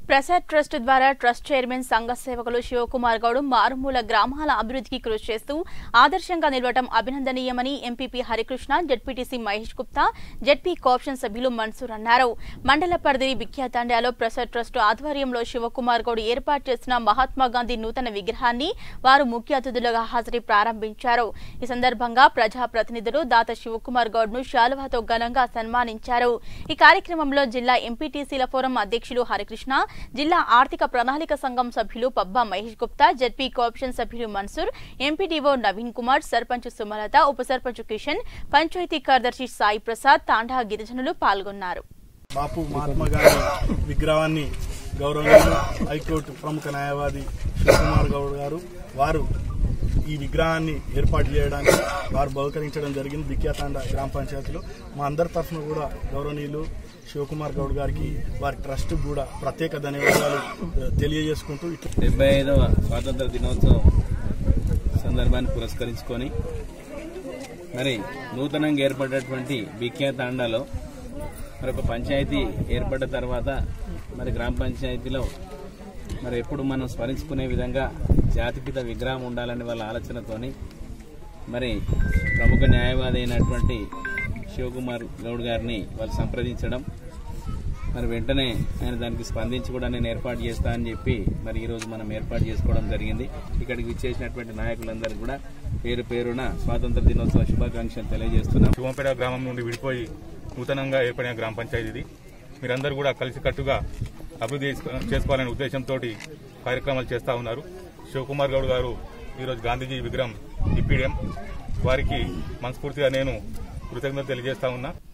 Prasad trust ద్వారా trust chairman సంఘ సేవకులు శివకుమార్ గౌడ్ మారుమూల గ్రామాల అభివృద్ధికి కృషి చేస్తూ ఆదర్శంగా నిలవటం అభినందనీయమని MPP Harikrishna ZPTC Mahesh Gupta ZP co-option సభ్యులు మన్సూర్ అన్నారు మండల పరిధిని బిఖ్యాతండాలో ప్రసాద్ ట్రస్ట్ ఆధ్వర్యంలో శివకుమార్ గౌడ్ ఏర్పాటు చేసిన మహాత్మా గాంధీ నూతన విగ్రహాన్ని వారు ముఖ్య అతిథులుగా హాజరై ప్రారంభించారు ఈ సందర్భంగా ప్రజాప్రతినిధులు దాత శివకుమార్ గౌడ్ ను శాలువాతో ఘనంగా సన్మానించారు ఈ కార్యక్రమంలో జిల్లా ఎంపీటీసీల ఫోరం అధ్యక్షులు హరికృష్ణ జిల్లా ఆర్థిక ప్రణాళిక సంఘం సభ్యులు పబ్బా మహేష్ గుప్తా జడ్పీ కోఆప్షన్ సభ్యులు మన్సూర్ ఎంపీడీఓ నవీన్ కుమార్ సర్పంచ్ సుమలత ఉప సర్పంచ్ కిషన్ పంచాయతీ కార్యదర్శి సాయి ప్రసాద్ తాండా గిరిజనులు పాల్గొన్నారు బాపు మహాత్మా గాంధీ విగ్రహాన్ని గౌరవనీయులు హైకోర్టు ప్రముఖ న్యాయవాది శివకుమార్ గౌడ్ గారు వారు ఈ విగ్రహాన్ని ఏర్పాటు చేయడానికి వారు బహుకరించడం జరిగింది బిక్యాతాండ గ్రామ పంచాయతీలో మా అందరి తరఫున కూడా గౌరవనీయులు శివకుమార్ గౌడ్ గారికి వారి ట్రస్ట్ కూడా ప్రత్యేక ధన్యవాదాలు ఆ, తెలియజేసుకుంటూ ఇట్లా డెబ్బై ఐదవ స్వాతంత్ర దినోత్సవం సందర్భాన్ని పురస్కరించుకొని మరి నూతనంగా ఏర్పడినటువంటి బిక్యా తాండాలో మరి ఒక పంచాయతీ ఏర్పడ్డ తర్వాత మరి గ్రామ పంచాయతీలో మరి ఎప్పుడు మనం స్మరించుకునే విధంగా జాతిపిత విగ్రహం ఉండాలని వాళ్ళ ఆలోచనతోని మరి ప్రముఖ న్యాయవాది అయినటువంటి శివకుమార్ గౌడ్ గారిని వాళ్ళు సంప్రదించడం మరి వెంటనే ఆయన దానికి స్పందించి కూడా నేను ఏర్పాటు చేస్తా అని చెప్పి మరి ఈ రోజు మనం ఏర్పాటు చేసుకోవడం జరిగింది ఇక్కడికి విచ్చేసినటువంటి నాయకులందరికీ కూడా పేరు పేరున స్వాతంత్ర దినోత్సవ శుభాకాంక్షలు తెలియజేస్తున్నాం శివంపేట గ్రామం నుండి విడిపోయి నూతనంగా ఏర్పడిన గ్రామ పంచాయతీ ఇది మీరందరూ కూడా కలిసికట్టుగా అభివృద్ధి చేసుకో- చేసుకోవాలనే ఉద్దేశంతో కార్యక్రమాలు చేస్తూ ఉన్నారు శివకుమార్ గౌడ్ గారు ఈరోజు గాంధీజీ విగ్రహం ఇప్పిడియం వారికి మనస్ఫూర్తిగా నేను కృతజ్ఞత తెలియజేస్తా ఉన్నా